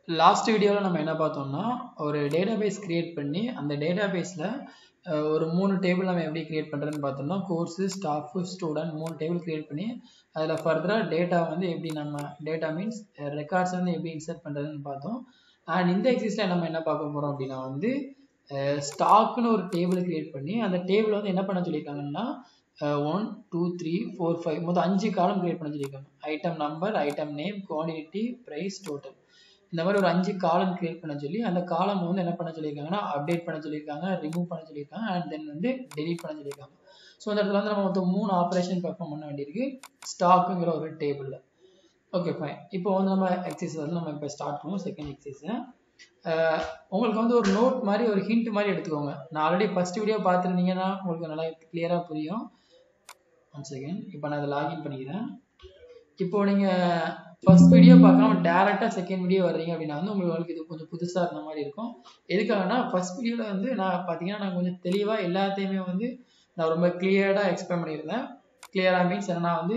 last வீடியோவில் நம்ம என்ன பார்த்தோம்னா ஒரு டேட்டாபேஸ் கிரியேட் பண்ணி அந்த டேட்டாபேஸில் ஒரு மூணு டேபிள் நம்ம எப்படி கிரியேட் பண்ணுறதுன்னு பார்த்தோம்னா கோர்ஸு ஸ்டாஃபு ஸ்டூடெண்ட் மூணு டேபிள் கிரியேட் பண்ணி அதில் ஃபர்தராக டேட்டா வந்து எப்படி நம்ம டேட்டா மீன்ஸ் ரெக்கார்ட்ஸ் வந்து எப்படி இன்சர்ட் பண்ணுறதுன்னு பார்த்தோம் அண்ட் இந்த எக்ஸிஸ்டில் நம்ம என்ன பார்க்க போகிறோம் அப்படின்னா வந்து ஸ்டாக்னு ஒரு டேபிள் கிரியேட் பண்ணி அந்த டேபிள் வந்து என்ன பண்ண சொல்லியிருக்காங்கன்னா one two three four five மொத்தம் அஞ்சு காலம் கிரியேட் பண்ண சொல்லியிருக்காங்க item number item name quantity price total இந்த மாதிரி ஒரு அஞ்சு காலம் கிரியேட் பண்ண சொல்லி அந்த காலம் வந்து என்ன பண்ண சொல்லியிருக்காங்கன்னா அப்டேட் பண்ண சொல்லியிருக்காங்க ரிமூவ் பண்ண சொல்லியிருக்காங்க அண்ட் தென் வந்து டெலீட் பண்ண சொல்லியிருக்காங்க ஸோ அந்த இடத்துல வந்து நம்ம மொத்தம் மூணு ஆப்ரேஷன் பெர்ஃபார்ம் பண்ண வேண்டியிருக்கு ஸ்டாக்குங்கிற ஒரு டேபிளில் ஓகே ஃபைன் இப்போ வந்து நம்ம எக்ஸசைஸ் வந்து நம்ம இப்போ ஸ்டார்ட் பண்ணுவோம் செகண்ட் எக்ஸசைஸை உங்களுக்கு வந்து ஒரு நோட் மாதிரி ஒரு ஹிண்ட் மாதிரி எடுத்துக்கோங்க நான் ஆல்ரெடி ஃபஸ்ட் வீடியோ பார்த்துருந்தீங்கன்னா உங்களுக்கு நல்லா கிளியராக புரியும் ஒன் செகண்ட் இப்போ நான் அதை லாகின் பண்ணிக்கிறேன் இப்போ நீங்கள் ஃபர்ஸ்ட் வீடியோ பார்க்காம டேரெக்டாக செகண்ட் வீடியோ வர்றீங்க அப்படின்னா வந்து உங்களுக்கு இது கொஞ்சம் புதுசாக இருந்த மாதிரி இருக்கும் எதுக்காகனா ஃபர்ஸ்ட் வீடியோவில் வந்து நான் பார்த்தீங்கன்னா நான் கொஞ்சம் தெளிவாக எல்லாத்தையுமே வந்து நான் ரொம்ப கிளியர்டாக எக்ஸ்பிளைன் பண்ணியிருந்தேன் கிளியராக மீன்ஸ் என்னன்னா வந்து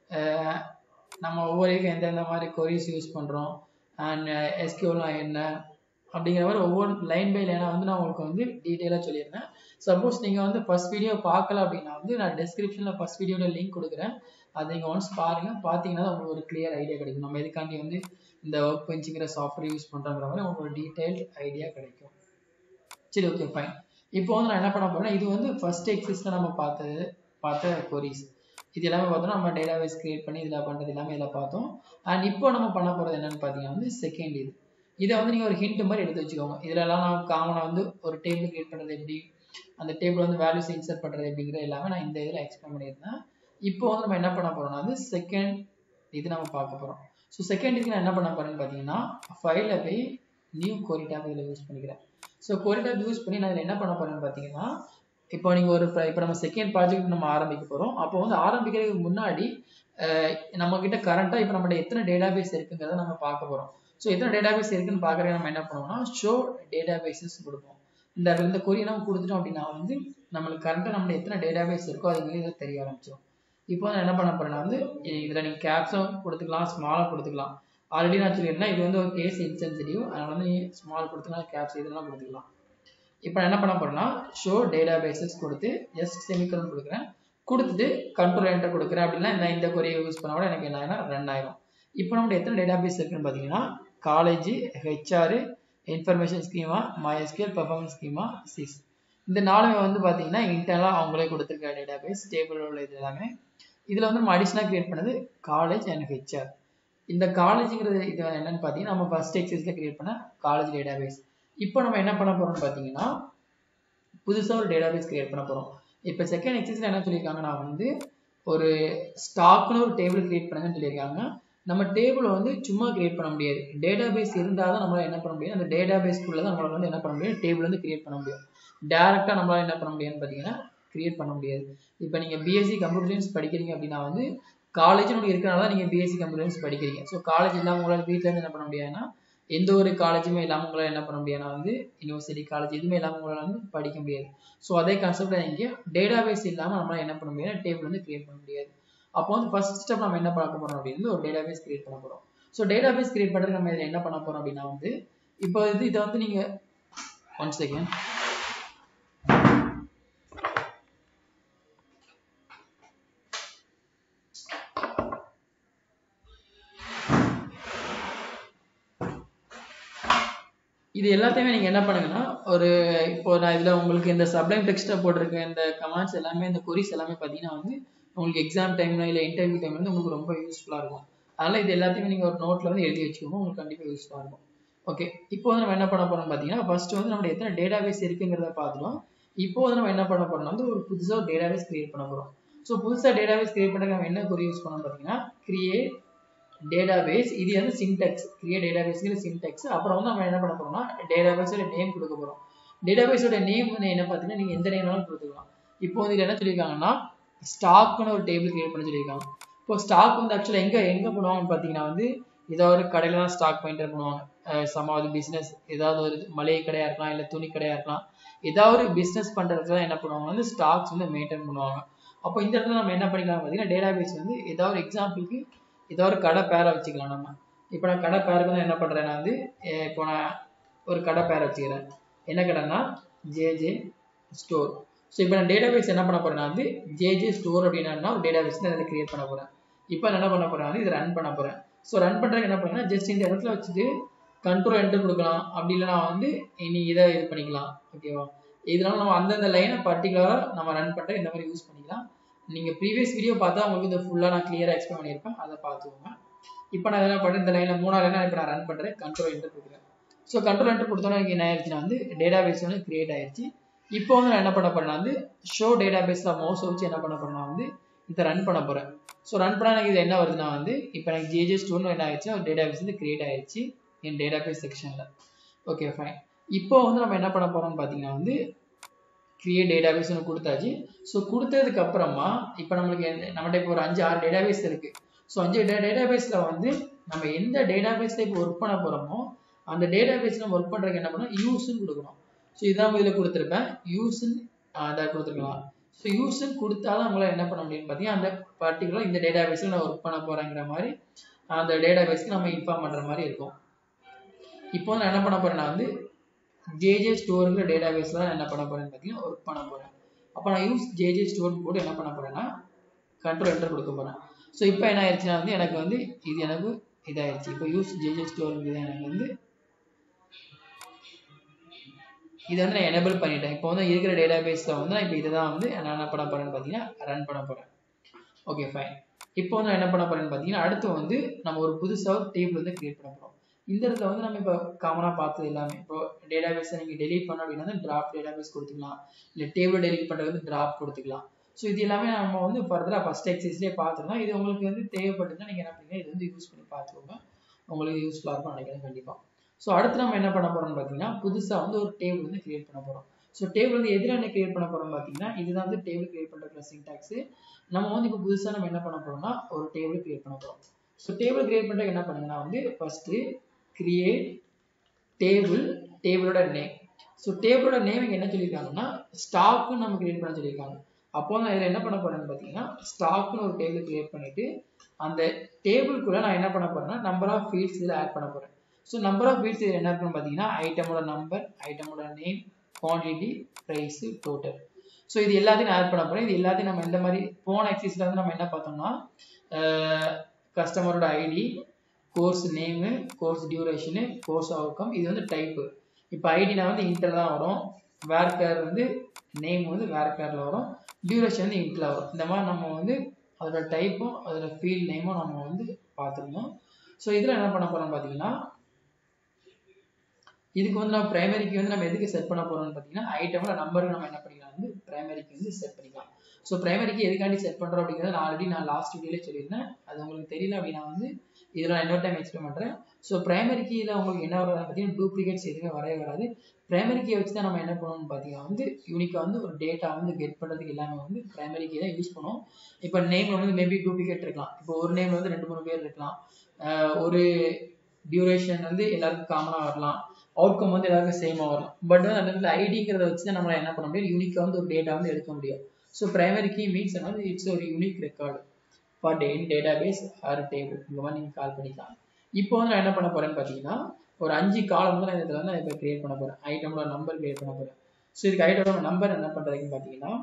நம்ம ஒவ்வொரு எந்தெந்த மாதிரி கொரிஸ் யூஸ் பண்ணுறோம் அண்ட் எஸ்கியூலாம் என்ன அப்படிங்கிற மாதிரி ஒவ்வொரு லைன் பை லைனாக வந்து நான் உங்களுக்கு வந்து டீட்டெயிலாக சொல்லியிருந்தேன் சப்போஸ் நீங்கள் வந்து ஃபஸ்ட் வீடியோ பார்க்கல அப்படின்னா வந்து நான் டிஸ்கிரிப்ஷனில் ஃபஸ்ட் வீடியோட லிங்க் கொடுக்குறேன் அதை நீங்கள் ஒன்ஸ் பாருங்கள் பார்த்தீங்கன்னா உங்களுக்கு ஒரு கிளியர் ஐடியா கிடைக்கும் நம்ம எதுக்காண்டி வந்து இந்த ஒர்க் பெஞ்சுங்கிற சாஃப்ட்வேர் யூஸ் பண்ணுறோங்கிற மாதிரி உங்களுக்கு ஒரு டீட்டெயில்ட் ஐடியா கிடைக்கும் சரி ஓகே ஃபைன் இப்போ வந்து நான் என்ன பண்ண போகிறேன் இது வந்து ஃபர்ஸ்ட் எக்ஸிஸ்ட்டில் நம்ம பார்த்தது பார்த்த கொரிஸ் இது எல்லாமே பார்த்தோம்னா நம்ம டேட்டாபேஸ் கிரியேட் பண்ணி இதில் பண்ணுறது எல்லாமே இதில் பார்த்தோம் அண்ட் இப்போ நம்ம பண்ண போகிறது என்னன்னு பார்த்தீங்கன்னா வந்து செகண்ட் இது இதை வந்து நீங்கள் ஒரு ஹிண்ட் மாதிரி எடுத்து வச்சுக்கோங்க இதிலலாம் நான் காமனாக வந்து ஒரு டேபிள் கிரியேட் பண்ணுறது எப்படி அந்த டேபிள் வந்து வேல்யூஸ் இன்சர்ட் பண்ணுறது எப்படிங்கிற எல்லாமே நான் இந்த இதில் எக்ஸ்பிளைன் பண்ணியிருந்தேன் இப்போ வந்து நம்ம என்ன பண்ண போகிறோம்னா வந்து செகண்ட் இது நம்ம பார்க்க போகிறோம் ஸோ செகண்ட் இதுக்கு நான் என்ன பண்ண போகிறேன்னு பார்த்தீங்கன்னா ஃபைலில் போய் நியூ கோரி டேப் இதில் யூஸ் பண்ணிக்கிறேன் ஸோ கோரி டேப் யூஸ் பண்ணி நான் இதில் என்ன பண்ண போகிறேன்னு பார்த்தீங்கன்னா இப்போ நீங்கள் ஒரு இப்போ நம்ம செகண்ட் ப்ராஜெக்ட் நம்ம ஆரம்பிக்க போகிறோம் அப்போ வந்து ஆரம்பிக்கிறதுக்கு முன்னாடி நம்ம கிட்ட கரண்ட்டாக இப்போ நம்மகிட்ட எத்தனை டேட்டாபேஸ் இருக்குங்கிறத நம்ம பார்க்க போகிறோம் ஸோ எத்தனை டேட்டாபேஸ் இருக்குன்னு பார்க்குறதுக்கு நம்ம என்ன பண்ணுவோம்னா ஷோ டேட்டாபேஸஸ் கொடுப்போம் இந்த இந்த கொரியை நம்ம கொடுத்துட்டோம் அப்படின்னா வந்து நம்மளுக்கு கரண்ட்டாக நம்மள எத்தனை டேட்டாபேஸ் இருக்கோ அதுங்கிறது இதில் தெரிய ஆரம்பிச்சிடும் இப்போ நான் என்ன பண்ண போறேன்னா வந்து இதில் நீங்கள் கேப்ஸும் கொடுத்துக்கலாம் ஸ்மாலாக கொடுத்துக்கலாம் ஆல்ரெடி நான் சொல்லியிருந்தேன் இது வந்து ஒரு கேஸ் இன்சென்சிட்டிவ் அதனால வந்து நீ ஸ்மால் கொடுத்துக்கலாம் கேப்ஸ் இதெல்லாம் கொடுத்துக்கலாம் இப்போ நான் என்ன பண்ண போறேன்னா ஷோ டேட்டா பேசஸ் கொடுத்து ஜஸ்ட் செமிக்கலன் கொடுக்குறேன் கொடுத்துட்டு கண்ட்ரோல் என்டர் கொடுக்குறேன் அப்படின்னா இந்த இந்த கொரியை யூஸ் பண்ண கூட எனக்கு என்ன ஆயிரம் ரன் ஆயிரும் இப்போ நம்மகிட்ட எத்தனை டேட்டா பேஸ் இருக்குன்னு பார்த்தீங்கன்னா college HR information schema MySQL performance schema sys இந்த நாலுமே வந்து பார்த்தீங்கன்னா இன்டர்னலாக அவங்களே கொடுத்துருக்க டேட்டா பேஸ் டேபிள் உள்ள இது எல்லாமே இதில் வந்து நம்ம அடிஷனாக கிரியேட் பண்ணது காலேஜ் அண்ட் ஹெச்ஆர் இந்த காலேஜுங்கிறது இது என்னன்னு பார்த்தீங்கன்னா நம்ம ஃபர்ஸ்ட் எக்ஸைஸில் கிரியேட் பண்ண காலேஜ் டேட்டா பேஸ் இப்போ நம்ம என்ன பண்ண போகிறோம்னு பார்த்தீங்கன்னா புதுசாக ஒரு டேட்டா பேஸ் கிரியேட் பண்ண போகிறோம் இப்போ செகண்ட் எக்ஸைஸில் என்ன சொல்லியிருக்காங்கன்னா வந்து ஒரு ஸ்டாக்னு ஒரு டேபிள் கிரியேட் பண்ணுங்கன்னு சொல்லியிருக்காங்க நம்ம டேபிளை வந்து சும்மா கிரியேட் பண்ண முடியாது டேட்டா பேஸ் இருந்தால் தான் நம்மளால் என்ன பண்ண முடியும் அந்த டேட்டா பேஸ்க்குள்ளே தான் நம்மளால் வந்து என்ன பண்ண முடியும் டேபிள் வந்து கிரியேட் பண்ண முடியும் டேரெக்டாக நம்மளால் என்ன பண்ண முடியும்னு பார்த்தீங்கன்னா கிரியேட் பண்ண முடியாது இப்போ நீங்கள் பிஎஸ்சி கம்ப்யூட்டர் சயின்ஸ் படிக்கிறீங்க அப்படின்னா வந்து காலேஜ் உங்களுக்கு இருக்கிறனால தான் நீங்கள் பிஎஸ்சி கம்ப்யூட்டர் சயின்ஸ் படிக்கிறீங்க ஸோ காலேஜ் இல்லாமல் உங்களால் வீட்டில் இருந்து என்ன பண்ண முடியாதுன்னா எந்த ஒரு காலேஜுமே இல்லாமல் உங்களால் என்ன பண்ண முடியாதுன்னா வந்து யூனிவர்சிட்டி காலேஜ் எதுவுமே இல்லாமல் உங்களால் வந்து படிக்க முடியாது ஸோ அதே கான்செப்டில் இங்கே டேட்டா பேஸ் இல்லாமல் நம்மளால் என்ன பண்ண முடியாது டேபிள் வந்து கிரியேட் பண்ண முடியாது அப்போ வந்து ஃபர்ஸ்ட் ஸ்டெப் நம்ம என்ன பார்க்க போகிறோம் அப்படின்னு ஒரு டேட்டா பேஸ் கிரியேட் பண்ண போகிறோம் ஸோ டேட்டா பேஸ் கிரியேட் பண்ணுறதுக்கு நம்ம இதில் என்ன பண்ண போகிறோம் அப்படின்னா வந்து இப்போ இது இதை வந்து நீங்கள் ஒன் செகண்ட் இது எல்லாத்தையுமே நீங்கள் என்ன பண்ணுங்கன்னா ஒரு இப்போ நான் இதில் உங்களுக்கு இந்த சப்ளைம் டெக்ஸ்ட்டை போட்டிருக்க இந்த கமெண்ட்ஸ் எல்லாமே இந்த கொரிஸ் எல்லாமே பார்த்தீங்கன்னா வந்து உங்களுக்கு எக்ஸாம் டைம்ல இல்லை இன்டர்வியூ டைம்ல வந்து உங்களுக்கு ரொம்ப யூஸ்ஃபுல்லாக இருக்கும் அதனால் இது எல்லாத்தையுமே நீங்கள் ஒரு நோட்டில் வந்து எழுதி வச்சுக்கோங்க உங்களுக்கு கண்டிப்பாக யூஸ்ஃபுல்லாக இருக்கும் ஓகே இப்போ வந்து நம்ம என்ன பண்ண போறோம் பார்த்தீங்கன்னா ஃபர்ஸ்ட் வந்து நம்ம எத்தனை டேட்டாபேஸ் இருக்குங்கிறத பார்த்துட்டோம் இப்போ வந்து நம்ம என்ன பண்ண போறோம்னா வந்து ஒரு புதுசாக ஒரு டேட்டாபேஸ் கிரியேட் பண்ண போகிறோம் ஸோ புதுசாக டேட்டாபேஸ் கிரியேட் பண்ணுறதுக்கு நம்ம என்ன கொரி யூஸ் பண்ணோம் பார்த்தீங்கன்னா கிரியேட் டேட்டாபேஸ் இது வந்து சின்டெக்ஸ் கிரியேட் டேட்டாபேஸ்ங்கிற சின்டெக்ஸ் அப்புறம் வந்து நம்ம என்ன பண்ண போறோம்னா டேட்டாபேஸோட நேம் கொடுக்க போகிறோம் டேட்டாபேஸோட நேம் வந்து என்ன பார்த்தீங்கன்னா நீங்கள் எந்த நேம்னாலும் கொடுத்துக்கலாம் இப்போ வந்து இதில் என்ன சொல்லியிருக்காங்கன்னா ஸ்டாக்னு ஒரு டேபிள் கிரியேட் பண்ண சொல்லியிருக்காங்க இப்போ ஸ்டாக் வந்து ஆக்சுவலாக எங்கே எங்கே பண்ணுவாங்கன்னு பார்த்தீங்கன்னா வந்து ஏதாவது ஒரு கடையில் தான் ஸ்டாக் மெயின்டைன் பண்ணுவாங்க சமாவது பிஸ்னஸ் ஏதாவது ஒரு மளிகை கடையாக இருக்கலாம் இல்லை துணி கடையாக இருக்கலாம் ஏதாவது ஒரு பிஸ்னஸ் பண்ணுறதுக்கு தான் என்ன பண்ணுவாங்க வந்து ஸ்டாக்ஸ் வந்து மெயின்டைன் பண்ணுவாங்க அப்போ இந்த இடத்துல நம்ம என்ன பண்ணிக்கலாம் பார்த்தீங்கன்னா டேட்டாபேஸ் வந்து ஏதாவது ஒரு எக்ஸாம்பிளுக்கு ஏதோ ஒரு கடை பேரை வச்சுக்கலாம் நம்ம இப்போ நான் கடை பேருக்கு வந்து என்ன பண்ணுறேன்னா வந்து அஹ் இப்போ நான் ஒரு கடை பேர் வச்சுக்கிறேன் என்ன கடைன்னா ஜேஜே ஸ்டோர் ஸோ இப்போ நான் டேட்டாபேஸ் என்ன பண்ண போறேன்னா வந்து ஜேஜே ஸ்டோர் அப்படின்னா ஒரு டேட்டாபேஸ் தான் இதில் கிரியேட் பண்ண போகிறேன் இப்போ நான் என்ன பண்ண போறேன் வந்து இதை ரன் பண்ண போகிறேன் ஸோ ரன் பண்ணுறதுக்கு என்ன பண்ணுறேன்னா ஜஸ்ட் இந்த இடத்துல வச்சுட்டு கண்ட்ரோல் என்டர் கொடுக்கலாம் அப்படி இல்லைனா வந்து இனி இதை இது பண்ணிக்கலாம் ஓகேவா இதனால நம்ம அந்தந்த லைனை பர்டிகுலராக நம்ம ரன் பண்ணுற இந்த மாதிரி யூஸ் பண்ணிக்கலாம் நீங்கள் ப்ரீவியஸ் வீடியோ பார்த்தா உங்களுக்கு இந்த ஃபுல்லாக நான் கிளியராக எக்ஸ்பிளைன் பண்ணியிருப்பேன் அதை பார்த்துக்கோங்க இப்போ நான் என்ன பண்ணுறேன் இந்த லைனில் மூணாவது லைனாக இப்போ நான் ரன் பண்ணுறேன் கண்ட்ரோல் என்டர் கொடுக்குறேன் ஸோ கண்ட்ரோல் என்டர் கொடுத்தோன்னா இங்கே என்ன ஆயிடுச்சுன்னா வந்து டேட்டாபேஸ் வந்து கிரியேட் ஆயிடுச்சு இப்போ வந்து நான் என்ன பண்ண போறேன்னா வந்து ஷோ டேட்டாபேஸில் மவுஸ் வச்சு என்ன பண்ண போறேன்னா வந்து இதை ரன் பண்ண போகிறேன் ஸோ ரன் பண்ணால் எனக்கு இது என்ன வருதுன்னா வந்து இப்போ எனக்கு ஜேஜே ஸ்டோர்னு என்ன ஆயிடுச்சு ஒரு டேட்டாபேஸ் வந்து கிரியேட் ஆயிடுச்சு என் டேட்டாபேஸ் செக்ஷனில் ஓகே ஃபைன் இப்போ வந்து நம்ம என்ன பண்ண போறோம்னு பார்த்தீங்கன்னா வந்து கிரியேட் டேட்டாபேஸ்னு கொடுத்தாச்சு ஸோ கொடுத்ததுக்கு அப்புறமா இப்போ நம்மளுக்கு எந்த- நம்மகிட்ட இப்போ ஒரு அஞ்சு ஆறு டேட்டாபேஸ் இருக்கு ஸோ அஞ்சு டேட்டாபேஸில் வந்து நம்ம எந்த டேட்டாபேஸில் இப்போ ஒர்க் பண்ண போகிறோமோ அந்த டேட்டாபேஸ் நம்ம ஒர்க் பண்ணுறதுக்கு என்ன பண்ணணும் யூஸ்ன்னு கொடுக்கணும் ஸோ இதான் இதில் கொடுத்துருப்பேன் யூஸ்ன்னு அதை கொடுத்துருக்கலாம் ஸோ யூஸ்ன்னு கொடுத்தா தான் உங்களால் என்ன பண்ண முடியும்னு பார்த்தீங்கன்னா அந்த பர்டிகுலர் இந்த டேட்டாபேஸில் நான் ஒர்க் பண்ண போகிறேங்கிற மாதிரி அந்த டேட்டாபேஸ்க்கு நம்ம இன்ஃபார்ம் பண்ணுற மாதிரி இருக்கும் இப்போ வந்து நான் என்ன பண்ண போறேன்னா வந்து ஜேஜே ஸ்டோருங்கிற டேட்டாபேஸ்ல தான் என்ன பண்ண போறேன்னு பார்த்தீங்கன்னா ஒர்க் பண்ண போறேன் அப்போ நான் யூஸ் ஜேஜே ஸ்டோர் போட்டு என்ன பண்ண போறேன்னா கண்ட்ரோல் என்டர் கொடுக்க போறேன் ஸோ இப்போ என்ன ஆயிடுச்சுன்னா வந்து எனக்கு வந்து இது எனக்கு இதாயிருச்சு இப்போ யூஸ் ஜேஜே ஸ்டோருங்கிறது எனக்கு வந்து இதை வந்து நான் எனேபிள் பண்ணிட்டேன் இப்போ வந்து இருக்கிற டேட்டாபேஸில் வந்து நான் இப்போ இதை தான் வந்து நான் என்ன பண்ண போறேன்னு பார்த்தீங்கன்னா ரன் பண்ண போறேன் ஓகே ஃபைன் இப்போ வந்து நான் என்ன பண்ண போறேன்னு பார்த்தீங்கன்னா அடுத்து வந்து நம்ம ஒரு புதுசாக ஒரு டேபிள் வந்து கிரியேட் பண்ண போறோம் இந்த இடத்துல வந்து நம்ம இப்போ காமனாக பார்த்தது எல்லாமே இப்போ டேட்டாபேஸை நீங்கள் டெலீட் பண்ண அப்படின்னா ட்ராப் டேட்டாபேஸ் கொடுத்துக்கலாம் இல்லை டேபிள் டெலீட் பண்ணுறது வந்து ட்ராப் கொடுத்துக்கலாம் ஸோ இது எல்லாமே நம்ம வந்து ஃபர்தராக ஃபஸ்ட் எக்ஸசைஸ்லேயே பார்த்துருந்தோம் இது உங்களுக்கு வந்து தேவைப்பட்டுன்னா நீங்கள் என்ன பண்ணுங்க இது வந்து யூஸ் பண்ணி பார்த்துக்கோங்க உங்களுக்கு யூஸ்ஃபுல்லாக இருக்கும் நினைக்கிறேன் கண்டிப்பாக ஸோ அடுத்து நம்ம என்ன பண்ண போறோம்னு பார்த்தீங்கன்னா புதுசாக வந்து ஒரு டேபிள் வந்து கிரியேட் பண்ண போகிறோம் ஸோ டேபிள் வந்து எதில் என்ன கிரியேட் பண்ண போறோம் பார்த்தீங்கன்னா இதுதான் வந்து டேபிள் கிரியேட் பண்ணுற சின்டாக்ஸ் நம்ம வந்து இப்போ புதுசாக நம்ம என்ன பண்ண போறோம்னா ஒரு டேபிள் கிரியேட் பண்ண போகிறோம் ஸோ டேபிள் கிரியேட் பண்ணுறதுக்கு என்ன பண்ணுங்கன்னா வந்து ஃபர்ஸ்ட் கிரியேட் டேபிள் டேபிளோட நேம் ஸோ டேபிளோட நேம் இங்கே என்ன சொல்லியிருக்காங்கன்னா ஸ்டாக்னு நம்ம கிரியேட் பண்ண சொல்லியிருக்காங்க அப்போ நான் இதில் என்ன பண்ண போறேன்னு பார்த்தீங்கன்னா ஸ்டாக்னு ஒரு டேபிள் கிரியேட் பண்ணிட்டு அந்த டேபிள்குள்ள நான் என்ன பண்ண போறேன்னா நம்பர் ஆஃப் ஃபீல்ட்ஸ் இதில் ஆட் பண்ண போறேன் ஸோ நம்பர் ஆஃப் ஃபீல்ட்ஸ் இதில் என்ன இருக்குன்னு பார்த்தீங்கன்னா ஐட்டமோட நம்பர் ஐட்டமோட name quantity price total so இது எல்லாத்தையும் நான் ஆட் பண்ண போறேன் இது எல்லாத்தையும் நம்ம இந்த மாதிரி போன எக்ஸசைஸ்ல வந்து நம்ம என்ன பார்த்தோம்னா கஸ்டமரோட ID course name course duration course outcome இது வந்து டைப்பு இப்போ ஐடினா வந்து இன்டர் தான் வரும் வேர் கேர் வந்து நேம் வந்து வேர் கேரில் வரும் டியூரேஷன் வந்து இன்டில் வரும் இந்த மாதிரி நம்ம வந்து அதோட டைப்பும் அதோட ஃபீல்ட் நேமும் நம்ம வந்து பார்த்துருந்தோம் ஸோ இதில் என்ன பண்ண போகிறோம் பார்த்தீங்கன்னா இதுக்கு வந்து நம்ம பிரைமரிக்கு வந்து நம்ம எதுக்கு செட் பண்ண போறோம்னு பார்த்தீங்கன்னா ஐட்டமோட நம்பருக்கு நம்ம என்ன பண்ணிக்கலாம் வந்து பிரைமரிக்கு வந்து செட் பண்ணிக்கலாம் ஸோ பிரைமரிக்கு எதுக்காண்டி செட் பண்ணுறோம் அப்படிங்கிறது நான் ஆல்ரெடி நான் லாஸ்ட் வீடியோலே சொல்லியிருந்தேன் அது உங்களுக்கு தெரியல அப்படின்னா வந்து இதில் நான் இன்னொரு டைம் எக்ஸ்பிளைன் பண்ணுறேன் ஸோ பிரைமரி கீயில் உங்களுக்கு என்ன வராது பார்த்தீங்கன்னா டூப்ளிகேட்ஸ் எதுவுமே வரவே வராது பிரைமரி கீயை வச்சு தான் நம்ம என்ன பண்ணணும்னு பார்த்தீங்கன்னா வந்து யூனிக்காக வந்து ஒரு டேட்டா வந்து கெட் பண்ணுறதுக்கு எல்லாமே வந்து பிரைமரி கீ தான் யூஸ் பண்ணுவோம் இப்போ நேம் வந்து மேபி டூப்ளிகேட் இருக்கலாம் இப்போ ஒரு நேம் வந்து ரெண்டு மூணு பேர் இருக்கலாம் ஆஹ் ஒரு டியூரேஷன் வந்து எல்லாருக்கும் காமனாக வரலாம் அவுட்கம் வந்து எல்லாருக்கும் சேமாக வரலாம் பட் வந்து அந்த இடத்துல ஐடிங்கிறத வச்சு தான் நம்மளால் என்ன பண்ண முடியும் யூனிக்காக வந்து ஒரு டேட்டா வந்து எடுக்க முடியும் ஸோ பிரைமரி கீ மீன்ஸ் வந்து இட்ஸ் ஒரு unique record for the in database or table இந்த மாதிரி நீங்கள் கால் பண்ணிக்கலாம் இப்போ வந்து நான் என்ன பண்ண போறேன்னு பார்த்தீங்கன்னா ஒரு அஞ்சு காலம் வந்து நான் இதில் வந்து நான் இப்போ கிரியேட் பண்ண போறேன் ஐட்டமோட நம்பர் கிரியேட் பண்ண போறேன் ஸோ இதுக்கு ஐட்டமோட நம்பர் என்ன பண்ணுறதுன்னு பார்த்தீங்கன்னா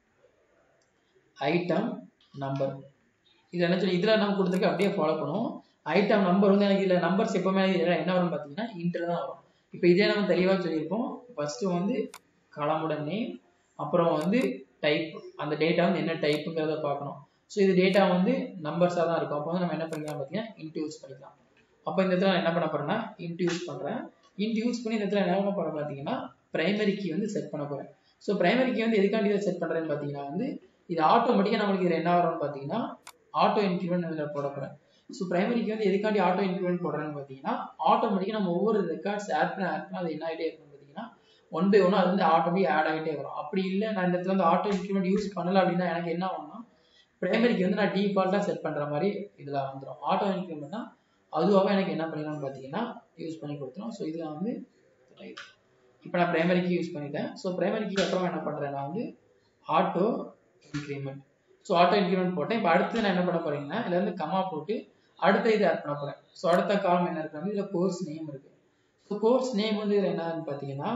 ஐட்டம் நம்பர் இது என்ன சொல்லி இதில் நம்ம கொடுத்துருக்கு அப்படியே ஃபாலோ பண்ணுவோம் ஐட்டம் நம்பர் வந்து எனக்கு இதில் நம்பர்ஸ் எப்பவுமே இதில் என்ன வரும் பார்த்தீங்கன்னா இன்டர் தான் வரும் இப்போ இதே நம்ம தெளிவாக சொல்லியிருப்போம் ஃபர்ஸ்ட் வந்து காலமோட நேம் அப்புறம் வந்து டைப் அந்த டேட்டா வந்து என்ன டைப்புங்கிறத பார்க்கணும் ஸோ இது டேட்டா வந்து நம்பர்ஸாக தான் இருக்கும் அப்போ வந்து நம்ம என்ன பண்ணிக்கலாம் பார்த்தீங்கன்னா இன்ட்டு யூஸ் பண்ணிக்கலாம் அப்போ இந்த இடத்துல நான் என்ன பண்ண போறேன்னா இன்ட்டு யூஸ் பண்ணுறேன் இன்ட்டு யூஸ் பண்ணி இந்த இடத்துல என்ன பண்ண போறேன் பார்த்தீங்கன்னா பிரைமரி கீ வந்து செட் பண்ண போறேன் ஸோ பிரைமரி கீ வந்து எதுக்காண்டி இதை செட் பண்ணுறேன்னு பார்த்தீங்கன்னா வந்து இது ஆட்டோமேட்டிக்காக நம்மளுக்கு இதில் என்ன வரும்னு பார்த்தீங்கன்னா ஆட்டோ இன்க்ரிமெண்ட் இதில் போட போகிறேன் ஸோ பிரைமரிக்கு வந்து எதுக்காண்டி ஆட்டோ இன்க்ரிமெண்ட் போடுறேன்னு பார்த்தீங்கன்னா ஆட்டோமேட்டிக்காக நம்ம ஒவ்வொரு ரெக்கார்ட்ஸ் ஆட் பண்ண ஆட் பண்ண அது என்ன ஆகிட்டே இருக்கும்னு பார்த்தீங்கன்னா ஒன் பை ஒன் அது வந்து ஆட்டோமேட்டிக் ஆட் ஆகிட்டே வரும் அப்படி இல்லை நான் இந்த இடத்துல வந்து ஆட்டோ இன்க்ரிமெண்ட் யூஸ் பண்ணல அப்படின்னா எனக்கு என்ன ஆகும்னா பிரைமரிக்கு வந்து நான் டிஃபால்ட்டாக செட் பண்ணுற மாதிரி இதில் வந்துடும் ஆட்டோ இன்க்ரிமெண்ட்னா அதுவாகவே எனக்கு என்ன பண்ணிடலாம்னு பார்த்தீங்கன்னா யூஸ் பண்ணி கொடுத்துரும் ஸோ இதில் வந்து இப்போ நான் பிரைமரிக்கு யூஸ் பண்ணிட்டேன் ஸோ பிரைமரிக்கு அப்புறம் என்ன பண்ணுறேன் நான் வந்து auto increment so auto increment போட்டேன் இப்போ அடுத்து நான் என்ன பண்ண போறீங்கன்னா இதில் வந்து கமா போட்டு அடுத்த இது ஆட் பண்ண போறேன் ஸோ அடுத்த காலம் என்ன இருக்கு இதுல கோர்ஸ் நேம் இருக்கு ஸோ கோர்ஸ் நேம் வந்து இதுல என்னன்னு பார்த்தீங்கன்னா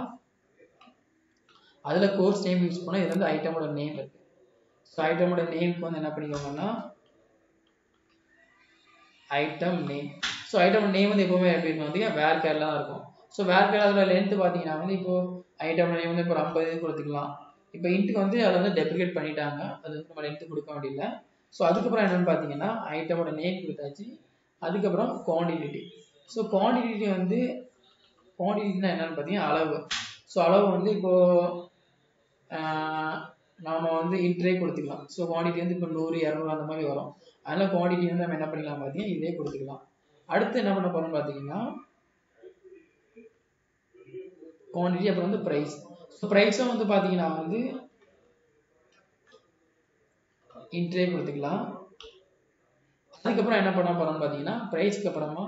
அதுல கோர்ஸ் நேம் யூஸ் பண்ணா இது வந்து ஐட்டமோட நேம் இருக்கு ஸோ ஐட்டமோட நேம்க்கு வந்து என்ன பண்ணிக்கோங்கன்னா item name so item name வந்து எப்பவுமே எப்படி இருக்கும் வந்து வேர் கேர்ல தான் இருக்கும் ஸோ வேர் கேர் அதோட லென்த் பார்த்தீங்கன்னா வந்து இப்போ ஐட்டம் நேம் வந்து இப்போ ஒரு ஐம்பது கொடுத்துக்கலாம் இப்போ இன்ட்டுக்கு வந்து அதை வந்து டெப்ரிகேட் பண்ணிட்டாங்க அது வந்து நம்ம லென்த் கொடுக்க முடியல ஸோ அதுக்கப்புறம் என்னன்னு பார்த்தீங்கன்னா ஐட்டமோட நேம் கொடுத்தாச்சு அதுக்கப்புறம் குவான்டிட்டி ஸோ குவான்டிட்டி வந்து குவான்டிட்டினா என்னன்னு பார்த்தீங்கன்னா அளவு ஸோ அளவு வந்து இப்போ நாம வந்து இன்ட்ரே கொடுத்துக்கலாம் ஸோ குவான்டிட்டி வந்து இப்போ நூறு இரநூறு அந்த மாதிரி வரும் அதனால குவான்டிட்டி வந்து நம்ம என்ன பண்ணிக்கலாம் பார்த்தீங்கன்னா இதே கொடுத்துக்கலாம் அடுத்து என்ன பண்ண போறோம்னு பார்த்தீங்கன்னா குவான்டிட்டி அப்புறம் வந்து ப்ரைஸ் ஸோ ப்ரைஸும் வந்து பார்த்தீங்கன்னா வந்து இன்ட்ரே கொடுத்துக்கலாம் அதுக்கப்புறம் என்ன பண்ண போறோம்னு பார்த்தீங்கன்னா ப்ரைஸ்க்கு அப்புறமா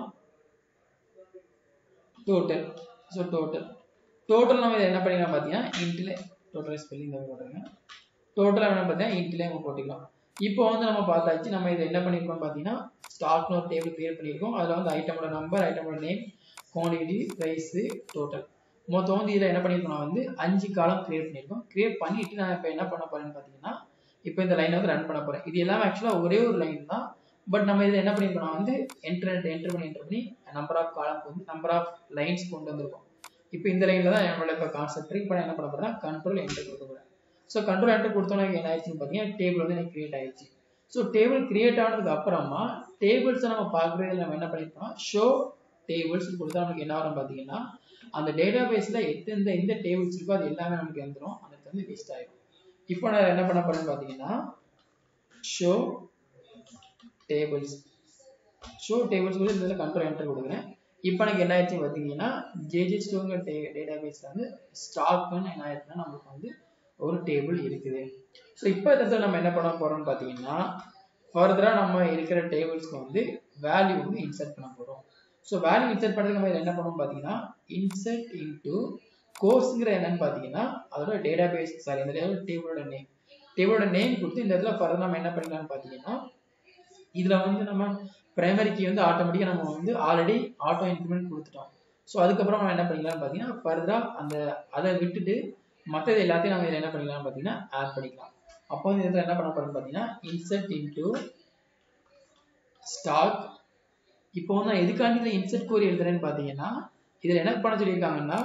டோட்டல் ஸோ டோட்டல் டோட்டல் நம்ம இதை என்ன பண்ணிக்கலாம் பார்த்தீங்கன்னா இன்ட்ல டோட்டல் ஸ்பெல்லிங் தான் போடுறேங்க டோட்டலாக என்ன பார்த்தீங்கன்னா இன்ட்லேயே நம்ம போட்டுக்கலாம் இப்போ வந்து நம்ம பார்த்தாச்சு நம்ம இதை என்ன பண்ணியிருக்கோம் பார்த்தீங்கன்னா ஸ்டாக்னு ஒரு டேபிள் கிரியேட் பண்ணியிருக்கோம் அதில் வந்து ஐட்டமோட நம்பர் ஐட்டமோட நேம் குவான்டிட்டி ப்ரைஸு டோட்டல் மொத்தம் வந்து இதில் என்ன பண்ணியிருக்கோம் நான் வந்து அஞ்சு காலம் கிரியேட் பண்ணியிருக்கோம் கிரியேட் பண்ணிட்டு நான் இப்போ என்ன பண்ண போறேன்னு பார்த்தீங்கன்னா இப்போ இந்த லைனை வந்து ரன் பண்ண போறேன் இது எல்லாம் ஆக்சுவலாக ஒரே ஒரு லைன் தான் பட் நம்ம இதில் என்ன பண்ணியிருக்கோம் நான் வந்து என்டர் என்டர் பண்ணி என்டர் பண்ணி நம்பர் ஆஃப் காலம் வந்து நம்பர் ஆஃப் லைன்ஸ் கொண்டு வந்திருக்கோம் இப்போ இந்த லைனில் தான் என்னோட இப்போ கான்செப்ட் இப்போ என்ன பண்ண போறேன் கண்ட்ரோல் என்டர் கொடுக்க போறேன் ஸோ கண்ட்ரோல் என்டர் கொடுத்தோன்னா என்ன ஆயிடுச்சுன்னு பார்த்தீங்கன்னா டேபிள் வந்து எனக்கு கிரியேட் ஆயிடுச்சு ஸோ டேபிள் கிரியேட் ஆனதுக்கு அப்புறமா டேபிள்ஸை நம்ம பார்க்குறதுல நம்ம என்ன பண்ணிருக்கோம் ஷோ டேபிள்ஸ் கொடுத்தா நமக்கு என்ன வரும் பார்த்தீங்கன்னா அந்த டேட்டா பேஸில் எத்தெந்த எந்த டேபிள்ஸ் இருக்கோ அது எல்லாமே நமக்கு வந்துடும் அந்த இடத்துல வந்து லிஸ்ட் ஆகிடும் இப்போ நான் என்ன பண்ண போறேன்னு பார்த்தீங்கன்னா ஷோ டேபிள்ஸ் ஷோ டேபிள்ஸ் கூட இதில் கண்ட்ரோல் என்டர் கொடுக்குறேன் இப்போ எனக்கு என்ன ஆயிடுச்சு பார்த்தீங்கன்னா ஜேஜே ஸ்டோங்கிற டே டேட்டா பேஸில் வந்து ஸ்டாக்னு என்ன ஆயிடுச்சுன்னா நமக்கு வந்து ஒரு டேபிள் இருக்குது ஸோ இப்போ இடத்துல நம்ம என்ன பண்ண போறோம்னு பார்த்தீங்கன்னா ஃபர்தராக நம்ம இருக்கிற டேபிள்ஸ்க்கு வந்து வேல்யூ வந்து இன்சர்ட் பண்ண போகிறோம் ஸோ வேல்யூ இன்சர்ட் பண்ணுறதுக்கு நம்ம என்ன பண்ணுவோம் பார்த்தீங்கன்னா இன்சர்ட் இன்டு கோர்ஸுங்கிற என்னன்னு பார்த்தீங்கன்னா அதோட டேட்டா பேஸ் சாரி இந்த டேபிளோட நேம் டேபிளோட நேம் கொடுத்து இந்த இடத்துல ஃபர்தர் நம்ம என்ன பண்ணிக்கலாம்னு பார்த்தீங்கன்னா இதில் வந்து நம்ம பிரைமரி கீ வந்து ஆட்டோமேட்டிக்காக நம்ம வந்து ஆல்ரெடி ஆட்டோ இன்க்ரிமெண்ட் கொடுத்துட்டோம் ஸோ அதுக்கப்புறம் நம்ம என்ன பண்ணிக்கலாம்னு பார்த்தீங்கன்னா ஃபர்தராக அந்த அதை விட்டுட்டு மற்றது எல்லாத்தையும் நம்ம இதில் என்ன பண்ணிக்கலாம் பார்த்தீங்கன்னா ஆட் பண்ணிக்கலாம் அப்போ வந்து இதில் என்ன பண்ண போறோம்னு பார்த்தீங்கன்னா இன்சர்ட் இன்டு ஸ்டாக் இப்போ வந்து நான் எதுக்காண்டி இதில் இன்சர்ட் கோரி எழுதுறேன்னு பார்த்தீங்கன்னா இதில் என்ன பண்ண சொல்லியிருக்காங்கன்னா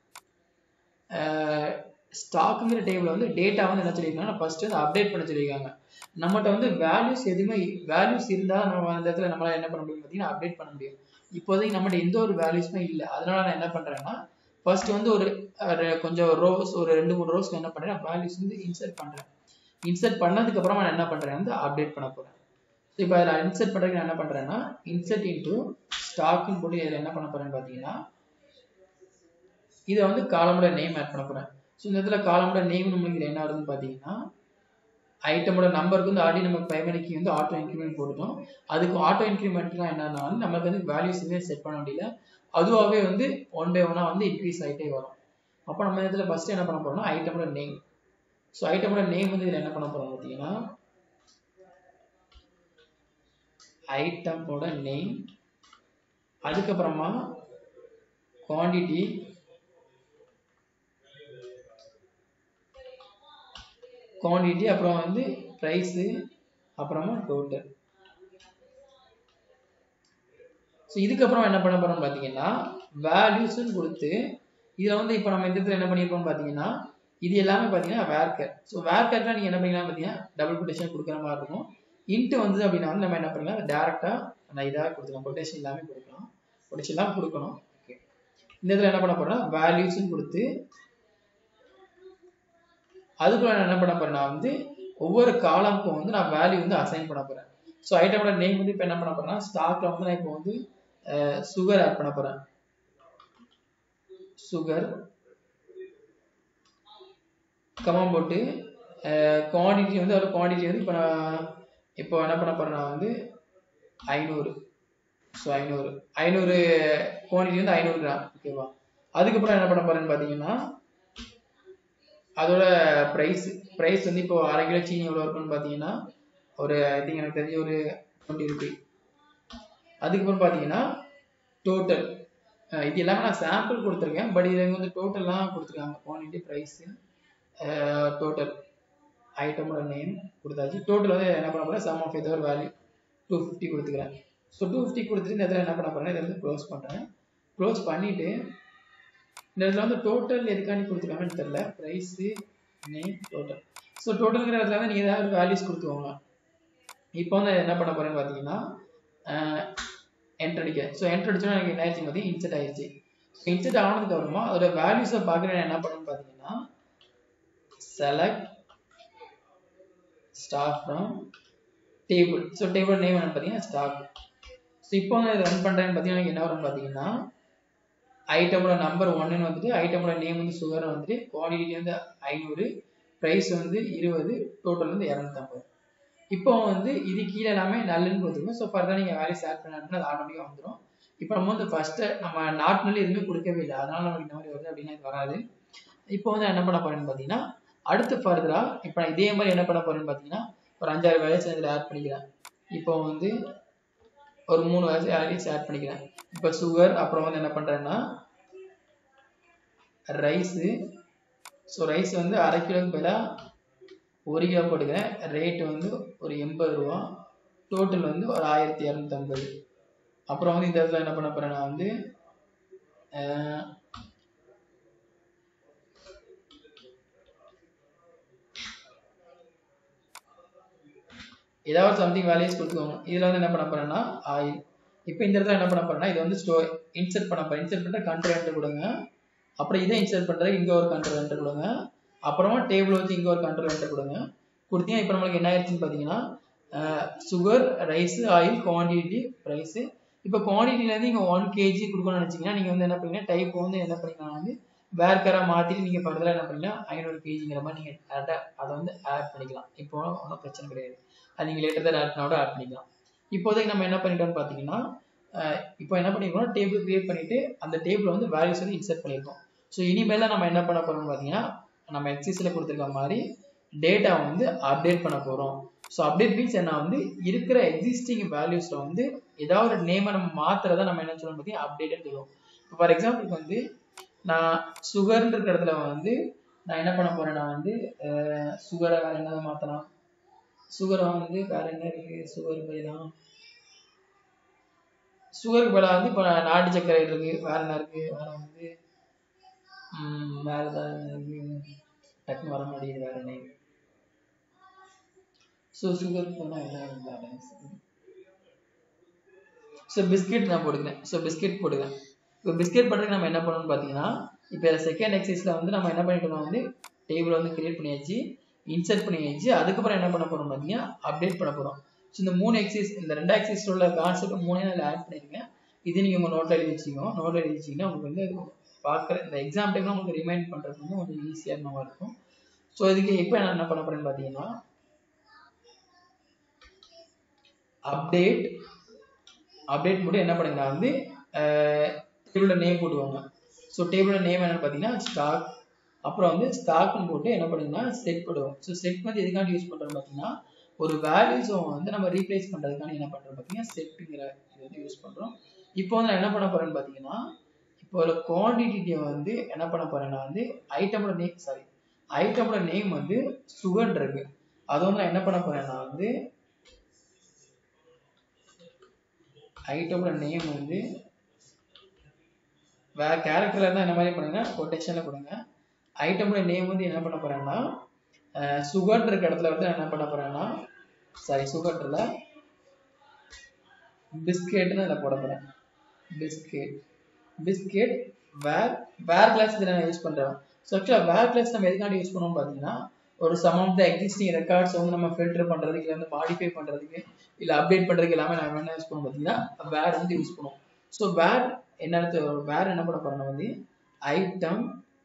ஸ்டாக்குங்கிற டேபிள் வந்து டேட்டா வந்து என்ன சொல்லியிருக்காங்கன்னா ஃபர்ஸ்ட் வந்து அப்டேட் பண்ண சொல்லியிருக்காங்க நம்மகிட்ட வந்து வேல்யூஸ் எதுவுமே வேல்யூஸ் இருந்தால் நம்ம அந்த இடத்துல நம்மளால என்ன பண்ண முடியும் பார்த்தீங்கன்னா அப்டேட் பண்ண முடியும் இப்போதைக்கு நம்மகிட்ட எந்த ஒரு வேல்யூஸுமே இல்லை அதனால நான் என்ன பண்ணுறேன்னா ஃபர்ஸ்ட் வந்து ஒரு கொஞ்சம் ரோஸ் ஒரு ரெண்டு மூணு ரோஸ்க்கு என்ன பண்ணுறேன் வேல்யூஸ் வந்து இன்சர்ட் பண்ணுறேன் இன்சர்ட் பண்ணதுக்கு அப்புறமா நான் என்ன பண்ணுறேன் வந்து அப்டேட் பண்ண போகிறேன் இப்போ அதில் இன்சர்ட் பண்ணுறதுக்கு நான் என்ன பண்ணுறேன்னா இன்சர்ட் இன்டு ஸ்டாக்னு போட்டு இதில் என்ன பண்ண போகிறேன்னு பார்த்தீங்கன்னா இதை வந்து காலமோட நேம் ஆட் பண்ண போகிறேன் ஸோ இந்த இடத்துல காலமோட நேம் நம்மளுக்கு இதில் என்ன வருதுன்னு பார்த்தீங்கன்னா ஐட்டமோட நம்பருக்கு வந்து ஆல்ரெடி நம்ம பிரைமரிக்கு வந்து ஆட்டோ இன்க்ரிமெண்ட் போட்டுட்டோம் அதுக்கு ஆட்டோ இன்க்ரிமெண்ட்லாம் என்னன்னா வந்து நமக்கு வந்து வேல்யூஸ் எதுவுமே செட் பண்ண முடியல அதுவாகவே வந்து ஒன் பை ஒன்னாக வந்து இன்க்ரீஸ் ஆகிட்டே வரும் அப்போ நம்ம இதில் ஃபஸ்ட்டு என்ன பண்ண போகிறோம்னா ஐட்டமோட நேம் ஸோ ஐட்டமோட நேம் வந்து இதில் என்ன பண்ண போகிறோம் பார்த்தீங்கன்னா ஐட்டமோட நேம் அதுக்கப்புறமா குவான்டிட்டி குவான்டிட்டி அப்புறம் வந்து ப்ரைஸு அப்புறமா டோட்டல் ஸோ இதுக்கப்புறம் என்ன பண்ண போறோம் பார்த்தீங்கன்னா வேல்யூஸ்ன்னு கொடுத்து இதில் வந்து இப்போ நம்ம இந்த இடத்துல என்ன பண்ணியிருக்கோம் பார்த்தீங்கன்னா இது எல்லாமே பார்த்தீங்கன்னா வேர்க்கர் ஸோ வேர்க்கர்லாம் நீங்கள் என்ன பண்ணிக்கலாம் பார்த்தீங்கன்னா டபுள் கொட்டேஷன் கொடுக்குற மாதிரி இருக்கும் இன்ட்டு வந்தது அப்படின்னா வந்து நம்ம என்ன பண்ணலாம் டேரெக்டாக நான் இதாக கொடுத்துக்கலாம் கொட்டேஷன் எல்லாமே கொடுக்கலாம் கொட்டேஷன் எல்லாம் கொடுக்கணும் ஓகே இந்த இதில் என்ன பண்ண போறேன்னா வேல்யூஸ்ன்னு கொடுத்து அதுக்குள்ள நான் என்ன பண்ண போறேன் நான் வந்து ஒவ்வொரு காலமுக்கும் வந்து நான் வேல்யூ வந்து அசைன் பண்ண போறேன் ஸோ ஐட்டமோட நேம் வந்து இப்போ என்ன பண்ண போறேன்னா ஸ்டாக்ல வந்து நான் இப்போ வந்து சுகர் ஆட் பண்ண போறேன் சுகர் கமம் போட்டு குவான்டிட்டி வந்து அதோட குவான்டிட்டி வந்து இப்போ நான் இப்போ என்ன பண்ண போறேன் நான் வந்து ஐநூறு ஸோ ஐநூறு ஐநூறு குவான்டிட்டி வந்து ஐநூறு கிராம் ஓகேவா அதுக்கப்புறம் என்ன பண்ண போறேன்னு பார்த்தீங்கன்னா அதோட ப்ரைஸ் ப்ரைஸ் வந்து இப்போ அரை கிலோ சீனி எவ்வளோ இருக்குன்னு பார்த்தீங்கன்னா ஒரு ஐ திங்க் எனக்கு தெரிஞ்ச ஒரு டுவெண்ட்டி ருபி அதுக்கப்புறம் பார்த்தீங்கன்னா டோட்டல் இது எல்லாமே நான் சாம்பிள் கொடுத்துருக்கேன் பட் இது வந்து டோட்டல்லாம் கொடுத்துருக்காங்க குவான்டிட்டி ப்ரைஸு டோட்டல் ஐட்டமோட நேம் கொடுத்தாச்சு டோட்டல் வந்து என்ன பண்ண போகிறேன் சம் ஆஃப் ஏதோ ஒரு வேல்யூ டூ ஃபிஃப்டி கொடுத்துக்கிறேன் ஸோ டூ ஃபிஃப்டி கொடுத்துட்டு இந்த இடத்துல என்ன பண்ண போகிறேன் இதை வந்து க்ளோஸ் பண்ணுறேன் க்ளோஸ் பண்ணிவிட்டு இந்த இடத்துல வந்து டோட்டல் எதுக்காண்டி கொடுத்துருக்காங்கன்னு தெரில ப்ரைஸு நேம் டோட்டல் ஸோ டோட்டலுங்கிற இடத்துல வந்து நீங்கள் ஏதாவது ஒரு வேல்யூஸ் கொடுத்துக்கோங்க இப்போ வந்து என்ன பண்ண போகிறேன்னு பார்த்தீங்கன்னா என்ட்ரு அடிக்க ஸோ என்ட்ரு அடிச்சோன்னா எனக்கு என்ன ஆயிடுச்சு பார்த்தீங்கன்னா இன்செட் ஆயிடுச்சு ஸோ இன்செட் ஆனதுக்கு அப்புறமா அதோட வேல்யூஸை பார்க்குறேன் என்ன பண்ணணும்னு பார்த்தீங்கன்னா select stock from table so table name என்ன பார்த்தீங்கன்னா ஸ்டாக் ஸோ இப்போ வந்து இதை ரன் பண்ணுறேன்னு பார்த்தீங்கன்னா எனக்கு என்ன வரும்னு பார்த்தீங்கன்னா ஐட்டமோட நம்பர் ஒன்றுன்னு வந்துட்டு ஐட்டமோட நேம் வந்து சுகர் வந்துட்டு குவான்டிட்டி வந்து ஐநூறு ப்ரைஸ் வந்து இருபது டோட்டல் வந்து இரநூத்தம்பது இப்போ வந்து இது கீழே எல்லாமே நல்லுன்னு கொடுத்துருக்கோம் ஸோ ஃபர்தர் நீங்கள் வேல்யூஸ் ஆட் பண்ண அது ஆட்டோமேட்டிக்காக வந்துடும் இப்போ நம்ம வந்து ஃபஸ்ட்டு நம்ம நாட் நல்லி எதுவுமே கொடுக்கவே இல்லை அதனால நமக்கு இந்த மாதிரி வருது அப்படின்னா இது வராது இப்போ வந்து என்ன பண்ண போறேன்னு பார்த்தீங்கன்னா அடுத்து ஃபர்தராக இப்போ நான் இதே மாதிரி என்ன பண்ண போறேன்னு பார்த்தீங்கன்னா ஒரு அஞ்சாறு வேலைஸ் இதில் ஆட் பண்ணிக்கிறேன் இப்போ வந்து ஒரு மூணு வேலைஸ் வேலைஸ் ஆட் பண்ணிக்கிறேன் இப்போ சுகர் அப்புறம் வந்து என்ன பண்ணுறேன்னா ரைஸு ஸோ ரைஸ் வந்து அரை கிலோக்கு பதிலாக ஒரு கிலோ போட்டுக்கிறேன் ரேட்டு வந்து ஒரு எண்பது ரூபா டோட்டல் வந்து ஒரு ஆயிரத்தி இரநூத்தம்பது அப்புறம் வந்து இந்த இடத்துல என்ன பண்ண போகிறேன் நான் வந்து ஏதாவது சம்திங் வேல்யூஸ் கொடுத்துக்கோங்க இதில் வந்து என்ன பண்ண போகிறேன்னா ஆயில் இப்போ இந்த இடத்துல என்ன பண்ண போகிறேன்னா இது வந்து ஸ்டோ இன்சர்ட் பண்ண போகிறேன் இன்சர்ட் பண்ணுற கண்ட்ரோல் என்ட்ரு கொடுங்க அப்புறம் இதை இன்சர்ட் பண்ணுறது இங்கே ஒரு கண்ட்ரோல் என்ட்ரு கொடுங்க அப்புறமா டேபிள் வச்சு இங்கே ஒரு கண்ட்ரோல் என்ட்ரு கொடுங்க கொடுத்தீங்க இப்போ நம்மளுக்கு என்ன ஆயிடுச்சுன்னு பார்த்தீங்கன்னா sugar rice oil quantity price இப்போ குவான்டிட்டிலேருந்து இங்கே ஒன் கேஜி கொடுக்கணும்னு நினச்சிங்கன்னா நீங்கள் வந்து என்ன பண்ணீங்கன்னா டைப் வந்து என்ன பண்ணிக்கலாம் வந்து வேர்க்கராக மாற்றிட்டு நீங்கள் ஃபர்தராக என்ன பண்ணீங்கன்னா ஐநூறு கேஜிங்கிற மாதிரி நீங்கள் டேரெக்டாக அதை வந்து ஆட் பண்ணிக்கலாம் இப்போ ஒன்றும் பிரச்சனை கிடையாது அது நீங்கள் லேட்டர் தான் ஆட் பண்ணால் ஆட் பண்ணிக்கலாம் இப்போதைக்கு நம்ம என்ன பண்ணிட்டோம்னு பார்த்தீங்கன்னா இப்போ என்ன பண்ணிருக்கோம் டேபிள் கிரியேட் பண்ணிவிட்டு அந்த டேபிள் வந்து வேல்யூஸ் வந்து இன்சர்ட் பண்ணியிருக்கோம் ஸோ இனிமேல் நம்ம என்ன பண்ண போகிறோம்னு பார்த்தீங்கன்னா நம்ம எக்ஸிஸில் கொடுத்துருக்க மாதிரி டேட்டா வந்து அப்டேட் பண்ண போகிறோம் ஸோ அப்டேட் மீன்ஸ் என்ன வந்து இருக்கிற எக்ஸிஸ்டிங் வேல்யூஸில் வந்து ஏதாவது ஒரு நேமை நம்ம மாற்றுறத நம்ம என்ன சொல்லணும் பார்த்தீங்கன்னா அப்டேட்னு சொல்லுவோம் இப்போ ஃபார் எக்ஸாம்பிளுக்கு வந்து நான் சுகர்ன்ற இருக்கிற இடத்துல வந்து நான் என்ன பண்ண போகிறேன் நான் வந்து சுகரை வேறு என்ன மாற்றலாம் சுகரை வந்து வேறு என்ன இருக்குது சுகர் பதிலாக சுகருக்கு பதிலாக வந்து இப்போ நாட்டு சர்க்கரை இருக்குது வேறு என்ன இருக்குது வேறு வந்து வேறு ஏதாவது இருக்குது டக்குன்னு வர மாட்டேங்குது வேறு என்ன ஸோ சுகர் போனால் என்ன பேலன்ஸ் ஸோ பிஸ்கெட் நான் போட்டுக்கிறேன் ஸோ பிஸ்கெட் போட்டுக்கிறேன் இப்போ பிஸ்கெட் பண்ணுறதுக்கு நம்ம என்ன பண்ணணும்னு பார்த்தீங்கன்னா இப்போ செகண்ட் எக்ஸைஸில் வந்து நம்ம என்ன பண்ணிட்டோம்னா வந்து டேபிள் வந்து கிரியேட் பண்ணியாச்சு இன்சர்ட் பண்ணியாச்சு அதுக்கப்புறம் என்ன பண்ண போகிறோம் பார்த்தீங்கன்னா அப்டேட் பண்ண போகிறோம் ஸோ இந்த மூணு எக்ஸைஸ் இந்த ரெண்டு எக்ஸைஸில் உள்ள கான்செப்ட் மூணே நான் ஆட் பண்ணியிருக்கேன் இது நீங்கள் உங்கள் நோட்டில் எழுதி வச்சுக்கோங்க நோட்டில் எழுதி வச்சிங்கன்னா உங்களுக்கு வந்து பார்க்குற இந்த எக்ஸாம் டைம்ல உங்களுக்கு ரிமைண்ட் பண்ணுறதுக்கு வந்து கொஞ்சம் ஈஸியாக நம்ம இருக்கும் ஸோ இதுக்கு இப்போ நான் என்ன பண்ண போகிறேன்னு பார்த்தீங்கன்னா அப்டேட் அப்டேட் மட்டும் என்ன பண்ணுங்க நான் வந்து டேபிளோட நேம் போட்டுவாங்க ஸோ டேபிளோட நேம் என்னன்னு பார்த்தீங்கன்னா ஸ்டாக் அப்புறம் வந்து ஸ்டாக்னு போட்டு என்ன பண்ணுங்கன்னா செட் போடுவோம் ஸோ செட் வந்து எதுக்காண்டி யூஸ் பண்ணுறோம்னு பார்த்தீங்கன்னா ஒரு வேல்யூஸை வந்து நம்ம ரீப்ளேஸ் பண்ணுறதுக்காண்டி என்ன பண்ணுறோம் பார்த்தீங்கன்னா செட்டுங்கிற இது வந்து யூஸ் பண்ணுறோம் இப்போ வந்து நான் என்ன பண்ண போகிறேன்னு பார்த்தீங்கன்னா இப்போ ஒரு குவான்டிட்டியை வந்து என்ன பண்ண போகிறேன்னா வந்து ஐட்டமோட நேம் சாரி ஐட்டமோட நேம் வந்து சுகர் இருக்கு அது வந்து நான் என்ன பண்ண போகிறேன்னா வந்து ஐட்டமோட நேம் வந்து வேற கேரக்டர்ல இருந்தால் என்ன மாதிரி பண்ணுங்க கொட்டேஷனில் கொடுங்க ஐட்டமோட நேம் வந்து என்ன பண்ண போறேன்னா சுகர் இருக்க இடத்துல வந்து என்ன பண்ண போறேன்னா சாரி சுகர்ல பிஸ்கெட்னு அதில் போட போறேன் biscuit biscuit where where clause இதில் நான் யூஸ் பண்ணுறேன் ஸோ ஆக்சுவலாக வேர் கிளாஸ் நம்ம எதுக்காண்டி யூஸ் பண்ணுவோம் பார்த்தீங்கன்னா ஒரு some of the existing records வந்து நம்ம ஃபில்டர் பண்ணுறதுக்கு இல்லை வந்து மாடிஃபை பண்ணுறதுக்கு இல்லை அப்டேட் பண்ணுறதுக்கு எல்லாமே நம்ம என்ன யூஸ் பண்ணுவோம் பார்த்தீங்கன்னா வேர் வந்து யூஸ் பண்ணுவோம் ஸோ வேர் என்ன வேர் என்ன பண்ண போறோம்னா வந்து item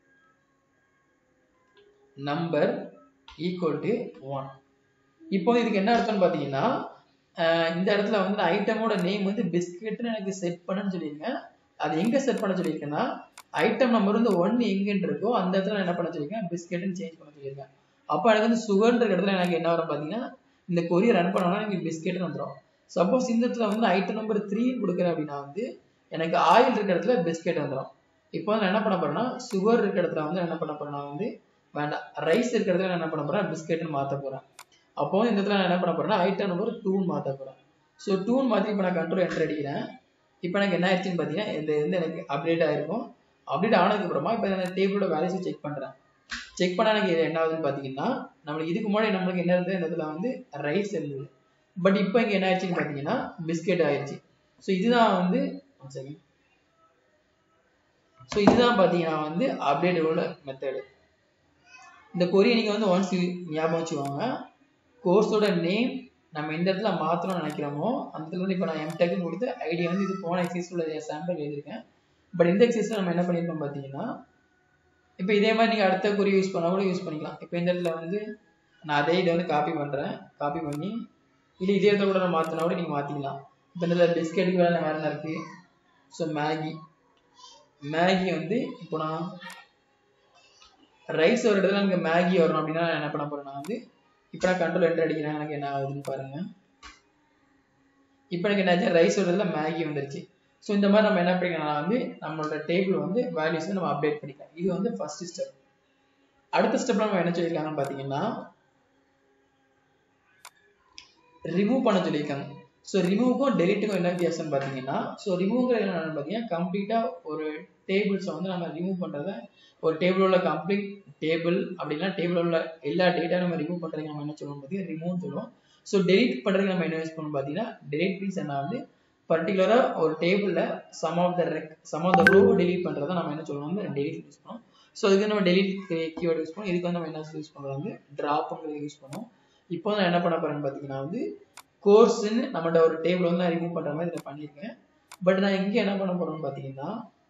number equal to one இப்போ இதுக்கு என்ன அர்த்தம்னு பார்த்தீங்கன்னா இந்த இடத்துல வந்து ஐட்டமோட நேம் வந்து பிஸ்கெட்னு எனக்கு செட் பண்ணுன்னு சொல்லியிருக்கேன் அது எங்கே செட் பண்ண சொல்லியிருக்கேன்னா ஐட்டம் நம்பர் வந்து ஒன் எங்கன்னு இருக்கோ அந்த இடத்துல நான் என்ன பண்ண சொல்லியிருக்கேன் பிஸ்கெட்னு சேஞ்ச் பண்ண சொல்லியிருக்கேன் அப்போ எனக்கு வந்து சுகர்ன்ற இடத்துல எனக்கு என்ன வரும் பார்த்தீங்கன்னா இந்த கொரியர் ரன் பண்ணோம்னா எனக்கு பிஸ்கெட்னு வந்துடும் சப்போஸ் இந்த இடத்துல வந்து ஐட்டம் நம்பர் த்ரீ கொடுக்குறேன் அப்படின்னா வந்து எனக்கு ஆயில் இருக்கிற இடத்துல பிஸ்கெட் வந்துடும் இப்போ வந்து நான் என்ன பண்ண போறேன்னா சுகர் இருக்கிற இடத்துல வந்து என்ன பண்ண போறேன்னா வந்து வேண்டாம் ரைஸ் இருக்கிற இடத்துல நான் என்ன பண்ண போறேன் பிஸ்கெட்னு மாற்ற போறேன் அப்போ இந்த இடத்துல நான் என்ன பண்ண போறேன்னா ஐட்டம் நம்பர் டூன்னு மாற்ற போறேன் ஸோ டூன் மாற்றி இப்போ நான் கண்ட்ரோல் என்டர் அடிக்கிறேன் இப்போ எனக்கு என்ன ஆயிடுச்சுன்னு பார்த்தீங்கன்னா இந்த வந்து எனக்கு அப்டேட் ஆயிருக்கும் அப்டேட் ஆனதுக்கு அப்புறமா இப்போ நான் டேபிளோட வேல்யூஸை செக் பண்ணுறேன் செக் பண்ணா எனக்கு இது என்ன ஆகுதுன்னு பார்த்தீங்கன்னா நம்மளுக்கு இதுக்கு முன்னாடி நம்மளுக்கு என்ன இருந்தது இந்த இடத்துல வந்து ரைஸ் இருந்தது பட் இப்போ இங்கே என்ன ஆயிடுச்சுன்னு பார்த்தீங்கன்னா பிஸ்கெட் ஆயிடுச்சு ஸோ இதுதான் வந்து ஒன் செகண்ட் ஸோ இதுதான் பார்த்தீங்கன்னா வந்து அப்டேட்டோட மெத்தடு இந்த கொரியை நீங்கள் வந்து ஒன்ஸ் ஞாபகம் வச்சுக்கோங்க கோர்ஸோட நேம் நம்ம எந்த இடத்துல மாற்றணும்னு நினைக்கிறோமோ அந்த இடத்துல வந்து இப்போ நான் எம்டெக்னு கொடுத்து ஐடி வந்து இது போன எக்ஸைஸ் உள்ள சாம்பிள் எழுதியிருக்கேன் பட் இந்த எக்ஸைஸில் நம்ம என்ன பண்ணியிருக்கோம் பார்த்தீங்கன்னா இப்போ இதே மாதிரி நீங்கள் அடுத்த குறி யூஸ் பண்ணால் கூட யூஸ் பண்ணிக்கலாம் இப்போ இந்த இடத்துல வந்து நான் அதே இதை வந்து காப்பி பண்ணுறேன் காப்பி பண்ணி இல்லை இதே இடத்துல கூட நான் மாற்றினா கூட நீங்கள் மாற்றிக்கலாம் இப்போ இந்த இடத்துல பிஸ்கெட்டுக்கு வேலை வேறு என்ன இருக்குது ஸோ மேகி மேகி வந்து இப்போ நான் ரைஸ் ஒரு இடத்துல எனக்கு மேகி வரணும் அப்படின்னா நான் என்ன பண்ண போறேன்னா வந்து இப்போ நான் கண்ட்ரோல் என்டர் அடிக்கிறேன் எனக்கு என்ன ஆகுதுன்னு பாருங்க இப்போ எனக்கு என்ன ரைஸ் ஒரு இடத்துல மேகி வந்துருச்சு ஸோ இந்த மாதிரி நம்ம என்ன பண்ணிக்கலாம் வந்து நம்மளோட டேபிள் வந்து வேல்யூஸ் நம்ம அப்டேட் பண்ணிக்கலாம் இது வந்து ஃபர்ஸ்ட் ஸ்டெப் அடுத்த ஸ்டெப்ல நம்ம என்ன சொல்லியிருக்காங்கன்னு பார்த்தீங்கன்னா ரிமூவ் பண்ண சொல்லியிருக்காங்க ஸோ ரிமூவுக்கும் டெலிட்டுக்கும் என்ன வித்தியாசம்னு பார்த்தீங்கன்னா ஸோ ரிமூவ்ங்கிற என்னன்னு பார்த்தீங்கன்னா கம்ப்ளீட்டாக ஒரு டேபிள்ஸை வந்து நம்ம ரிமூவ் பண்ணுறத ஒரு டேபிள் உள்ள கம்ப்ளீட் டேபிள் அப்படின்னா டேபிள் உள்ள எல்லா டேட்டா நம்ம ரிமூவ் பண்ணுறதுக்கு நம்ம என்ன சொல்லுவோம் பார்த்தீங்கன்னா ரிமூவ் சொல்லுவோம் ஸோ டெலிட் பண்ணுறதுக்கு நம்ம என்ன யூஸ் பண்ணுவோம் பார்த்தீங்கன்னா டெலிட் மீன்ஸ் என்ன வந்து பர்டிகுலராக ஒரு டேபிளில் சம் ஆஃப் த ரெக் some of the row delete பண்ணுறதை நம்ம என்ன சொல்லுவோம் வந்து டெலிட் யூஸ் பண்ணுவோம் ஸோ அதுக்கு நம்ம டெலிட் கீவேர்டு யூஸ் பண்ணுவோம் இதுக்கு வந்து நம்ம என்ன யூஸ் பண்ணுறோம் வந்து ட்ராப்ங்கிறது யூஸ் பண்ணுவோம் இப்போ நான் என்ன பண்ண போறேன்னு பார்த்தீங்கன்னா வந்து கோர்ஸ்ன்னு நம்மகிட்ட ஒரு டேபிள் வந்து நான் ரிமூவ் பண்ணுற மாதிரி இதில் பண்ணியிருக்கேன் பட் நான் இங்கே என்ன பண்ண போறேன்னு பார்த்தீங்கன்னா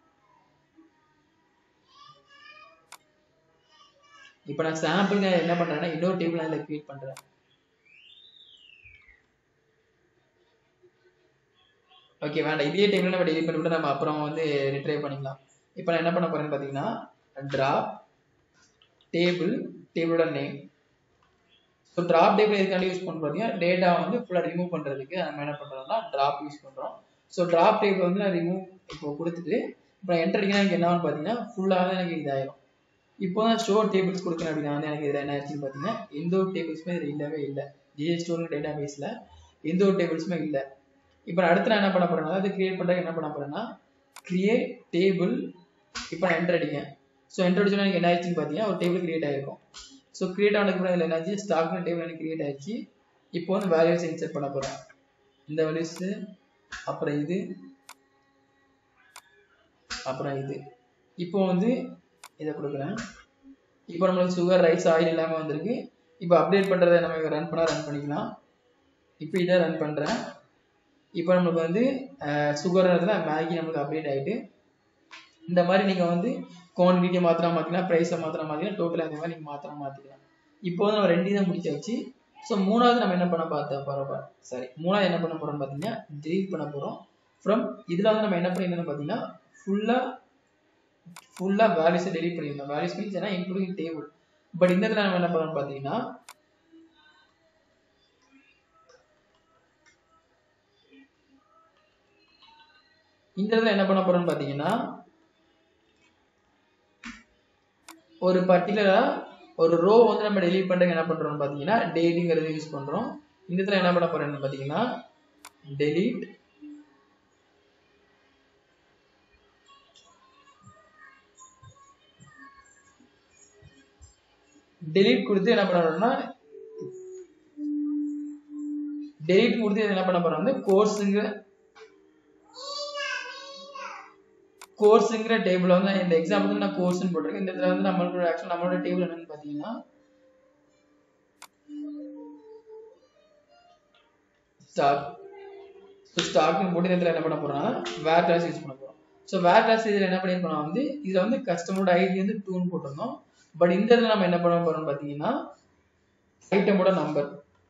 இப்போ நான் சாம்பிள் என்ன பண்றேன்னா இன்னொரு டேபிள் நான் இதில் கிரியேட் பண்றேன் ஓகே வேண்டாம் இதே டேபிள் நம்ம டெலிட் பண்ணிவிட்டு நம்ம அப்புறம் வந்து ரிட்ரைவ் பண்ணிக்கலாம் இப்போ நான் என்ன பண்ண போறேன்னு பார்த்தீங்கன்னா ட்ராப் டேபிள் டேபிளோட நேம் ஸோ ட்ராப் டேபிள் எதுக்காண்டி யூஸ் பண்ணுறோம் பார்த்தீங்கன்னா டேட்டா வந்து ஃபுல்லாக ரிமூவ் பண்ணுறதுக்கு நம்ம என்ன பண்ணுறோம்னா ட்ராப் யூஸ் பண்ணுறோம் ஸோ ட்ராப் டேபிள் வந்து நான் ரிமூவ் இப்போ கொடுத்துட்டு இப்போ என்டர் அடிக்கணும் எனக்கு என்ன பார்த்தீங்கன்னா ஃபுல்லாக எனக்கு இதாயிரும் இப்போ தான் ஸ்டோர் டேபிள்ஸ் கொடுக்கணும் அப்படின்னா வந்து எனக்கு இதில் என்ன ஆச்சுன்னு பார்த்தீங்கன்னா எந்த ஒரு டேபிள்ஸுமே இதில் இல்லவே இல்லை ஜிஏ ஸ்டோர் டேட்டா பேஸில் எந்த ஒரு டேபிள்ஸுமே இல்லை இப்போ நான் அடுத்து நான் என்ன பண்ண போறேன்னா அது கிரியேட் பண்ணுறதுக்கு என்ன பண்ண போறேன்னா கிரியேட் டேபிள் இப்போ நான் என்டர் அடிக்கேன் ஸோ என்டர் அடிச்சோன்னா எனக்கு என்ன ஆயிடுச்சுன்னு பார்த்தீங்கன்னா ஒரு டேபிள் கிரியேட் ஆயிருக்கும் ஸோ கிரியேட் ஆனதுக்கு அப்புறம் இதில் என்னாச்சு ஸ்டாக்னு டேபிள் எனக்கு கிரியேட் ஆயிடுச்சு இப்போ வந்து வேல்யூஸ் இன்சர்ட் பண்ண போகிறேன் இந்த வேல்யூஸ் அப்புறம் இது அப்புறம் இது இப்போ வந்து இதை கொடுக்குறேன் இப்போ நம்மளுக்கு சுகர் ரைஸ் ஆயில் இல்லாமல் வந்திருக்கு இப்போ அப்டேட் பண்ணுறதை நம்ம ரன் பண்ணால் ரன் பண்ணிக்கலாம் இப்போ இதை ரன் பண்ணுறேன் இப்போ நம்மளுக்கு வந்து சுகர் இடத்துல மேகி நம்மளுக்கு அப்டேட் ஆகிட்டு இந்த மாதிரி நீங்கள் வந்து குவான்டிட்டியை மாத்திரா மாற்றிக்கலாம் ப்ரைஸை மாத்திரா மாற்றிக்கலாம் டோட்டலாக இந்த மாதிரி நீங்கள் மாத்திரா மாற்றிக்கலாம் இப்போ வந்து நம்ம ரெண்டு இதை முடிச்சாச்சு ஸோ மூணாவது நம்ம என்ன பண்ண பார்த்தா போகிறோம் சரி மூணாவது என்ன பண்ண போகிறோம்னு பார்த்தீங்கன்னா delete பண்ண போகிறோம் ஃப்ரம் இதில் வந்து நம்ம என்ன பண்ணியிருந்தோம் பார்த்தீங்கன்னா ஃபுல்லாக ஃபுல்லாக வேல்யூஸை delete பண்ணியிருந்தோம் வேல்யூஸ் மீன்ஸ் ஏன்னா இன்க்ளூடிங் டேபிள் பட் இந்த இடத்துல நம்ம என்ன பண்ணோம்னு பார்த்தீங்கன்னா இந்த இடத்துல என்ன பண்ண போறோம்னு பார்த்தீங்கன்னா ஒரு பர்டிகுலரா ஒரு ரோ வந்து நம்ம டெலீட் பண்றதுக்கு என்ன பண்றோம்னு பார்த்தீங்கன்னா டெய்லிங்கிறது யூஸ் பண்றோம் இந்த இடத்துல என்ன பண்ண போறோம்னு பார்த்தீங்கன்னா delete delete கொடுத்து என்ன பண்ணணும்னா delete கொடுத்து என்ன பண்ண போறோம் வந்து கோர்ஸுங்க கோர்ஸுங்கிற டேபிள் வந்து இந்த எக்ஸாம்பிள் நான் கோர்ஸ்னு போட்டிருக்கேன் இந்த இடத்துல வந்து நம்மளோட ஆக்சுவல் நம்மளோட டேபிள் என்னன்னு பார்த்தீங்கன்னா ஸ்டாக் ஸோ ஸ்டாக்னு போட்டு இந்த இடத்துல என்ன பண்ண போறோம்னா வேர் கிளாஸ் யூஸ் பண்ண போறோம் ஸோ வேர் கிளாஸ் இதில் என்ன பண்ணியிருக்கோம் வந்து இதில் வந்து கஸ்டமரோட ஐடி வந்து டூன்னு போட்டிருந்தோம் பட் இந்த இடத்துல நம்ம என்ன பண்ண போறோம்னு பார்த்தீங்கன்னா ஐட்டமோட நம்பர்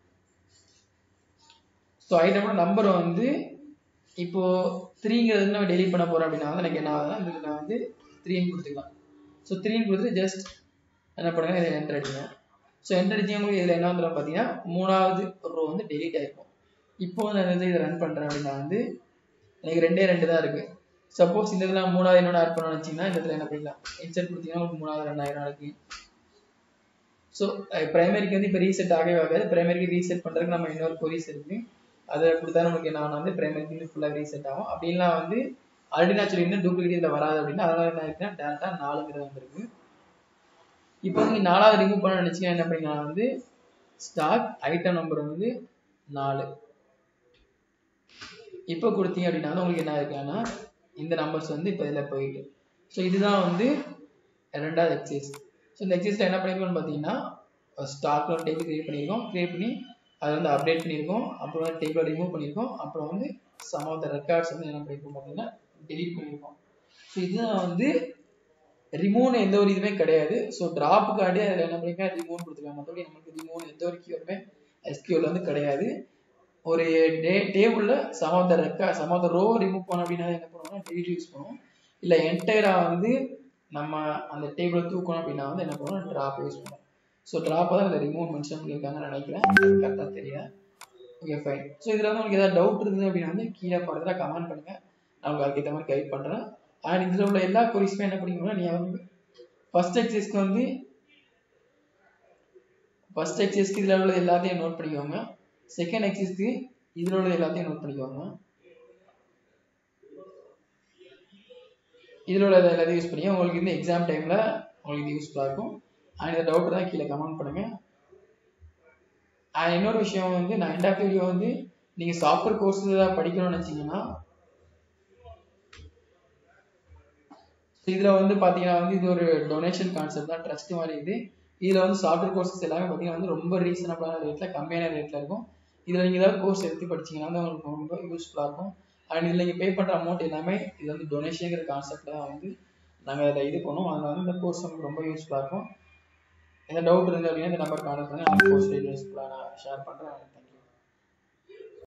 ஸோ ஐட்டமோட நம்பர் வந்து இப்போ த்ரீங்கிறது நம்ம டெலிட் பண்ண போறோம் அப்படின்னா வந்து எனக்கு என்ன ஆகுதுன்னா இந்த இடத்துல வந்து த்ரீன்னு கொடுத்துக்கலாம் ஸோ த்ரீன்னு கொடுத்துட்டு ஜஸ்ட் என்ன பண்ணுங்க இதில் என்டர் அடிங்க ஸோ என்டர் அடிச்சவங்களுக்கு இதில் என்ன வந்துடும் பார்த்தீங்கன்னா மூணாவது ரோ வந்து டெலிட் ஆயிருக்கும் இப்போ நான் வந்து இதை ரன் பண்ணுறேன் அப்படின்னா வந்து எனக்கு ரெண்டே ரெண்டு தான் இருக்குது சப்போஸ் இந்த இதில் மூணாவது என்னோட ஆட் பண்ணணும்னு வச்சிங்கன்னா இந்த இடத்துல என்ன பண்ணிக்கலாம் இன்சர்ட் கொடுத்தீங்கன்னா உங்களுக்கு மூணாவது ரெண்டாயிரம் இருக்கு ஸோ பிரைமரிக்கு வந்து இப்போ ரீசெட் ஆகவே ஆகாது பிரைமரிக்கு ரீசெட் பண்ணுறதுக்கு நம்ம இன்னொரு கொரிஸ் இருக்குது அதை கொடுத்தா நமக்கு என்ன ஆகும் வந்து பிரைமரிக்கு ஃபுல்லாக ரீசெட் ஆகும் அப்படின்லாம் வந்து ஆல்ரெடி நான் சொல்லியிருந்தேன் டூப்ளிகேட் இதில் வராது அப்படின்னா அதனால என்ன இருக்குன்னா டேரெக்டாக நாலுங்கிறது வந்திருக்கு இப்போ நீங்கள் நாலாவது ரிமூவ் பண்ண நினச்சிங்கன்னா என்ன பண்ணிக்கலாம் வந்து ஸ்டாக் ஐட்டம் நம்பர் வந்து நாலு இப்போ கொடுத்தீங்க அப்படின்னா வந்து உங்களுக்கு என்ன இருக்குன்னா இந்த நம்பர்ஸ் வந்து இப்போ இதில் போயிட்டு ஸோ இதுதான் வந்து ரெண்டாவது எக்ஸைஸ் ஸோ இந்த எக்ஸைஸில் என்ன பண்ணியிருக்கோம்னு பார்த்தீங்கன்னா ஸ்டாக்ல ஒரு டேபிள் கிரியேட் பண்ணியிருக்கோம் கிரியேட் பண்ணி அதை வந்து அப்டேட் பண்ணியிருக்கோம் அப்புறம் வந்து டேபிளை ரிமூவ் பண்ணியிருக்கோம் அப்புறம் வந்து சம் ஆஃப் த ரெக்கார்ட்ஸ் வந்து என்ன பண்ணியிருக்கோம் பார்த்தீங்கன்னா டெலீட் பண்ணியிருக்கோம் ஸோ இதுதான் வந்து ரிமூவ்னு எந்த ஒரு இதுவுமே கிடையாது ஸோ ட்ராப்புக்காண்டி அதில் என்ன பண்ணிருக்கேன் ரிமூவ் கொடுத்துருக்காங்க மற்றபடி நமக்கு ரிமூவ் எந்த ஒரு கீவருமே எஸ்கியூவில் வந்து கிடையாது ஒரு டே டேபிளில் சம் ஆஃப் த ரெக்கா some of the row remove பண்ணோம் அப்படின்னா என்ன பண்ணுவோம்னா டெலிட் யூஸ் பண்ணுவோம் இல்லை என்டையராக வந்து நம்ம அந்த டேபிளை தூக்கணும் அப்படின்னா வந்து என்ன பண்ணுவோம் ட்ராப் யூஸ் பண்ணுவோம் ஸோ ட்ராப்பை தான் இதில் ரிமூவ் மென்ஷன் பண்ணியிருக்காங்கன்னு நினைக்கிறேன் கரெக்டாக தெரியல ஓகே ஃபைன் ஸோ இதில் வந்து உங்களுக்கு ஏதாவது டவுட் இருந்தது அப்படின்னா வந்து கீழே படத்தில் கமெண்ட் பண்ணுங்கள் நான் உங்களுக்கு அதுக்கேற்ற மாதிரி கைட் பண்ணுறேன் அண்ட் இதில் உள்ள எல்லா கொரிஸுமே என்ன பண்ணிக்கணும்னா நீங்கள் வந்து ஃபர்ஸ்ட் எக்ஸைஸ்க்கு வந்து ஃபர்ஸ்ட் எக்ஸைஸ்க்கு இதில் உள்ள எல்லாத்தையும் நோட் பண்ணிக்கோங்க செகண்ட் எக்ஸைஸ்க்கு இதில் உள்ள எல்லாத்தையும் நோட் பண்ணிக்கோங்க இதில் உள்ள எல்லாத்தையும் யூஸ் பண்ணி உங்களுக்கு இந்த எக்ஸாம் டைமில் உங்களுக்கு இது யூஸ்ஃபுல்லாக இருக்கும் அண்ட் இந்த டவுட் தான் கீழே கமெண்ட் பண்ணுங்கள் அண்ட் இன்னொரு விஷயம் வந்து நான் எண்ட் ஆஃப் வீடியோ வந்து நீங்கள் சாஃப்ட்வேர் கோர்ஸ் ஏதாவது படிக்கணும்னு நினச்சிங்கன்னா இதில் வந்து பார்த்தீங்கன்னா வந்து இது ஒரு டொனேஷன் கான்செப்ட் தான் ட்ரஸ்ட் மாதிரி இது இதில் வந்து சாஃப்ட்வேர் கோர்சஸ் எல்லாமே பார்த்தீங்கன்னா வந்து ரொம்ப ரீசனபிளான ரேட்டில் கம்மியான ரேட்டில் இருக்கும் இதில் நீங்கள் ஏதாவது கோர்ஸ் எடுத்து படிச்சீங்கன்னா வந்து உங்களுக்கு ரொம்ப யூஸ்ஃபுல்லாக இருக்கும் அண்ட் இதில் நீங்கள் பே பண்ணுற அமௌண்ட் எல்லாமே இது வந்து டொனேஷனுங்கிற கான்செப்டில் தான் வந்து நாங்கள் இதை இது பண்ணுவோம் அதனால வந்து இந்த கோர்ஸ் உங்களுக்கு ரொம்ப யூஸ்ஃபுல்லாக இருக்கும் எந்த டவுட் இருந்து அப்படின்னா இந்த நம்பர் கான்டாக்ட் பண்ணி அந்த கோர்ஸ் யூஸ்ஃபுல்லாக நான் ஷேர் பண்ணுறேன்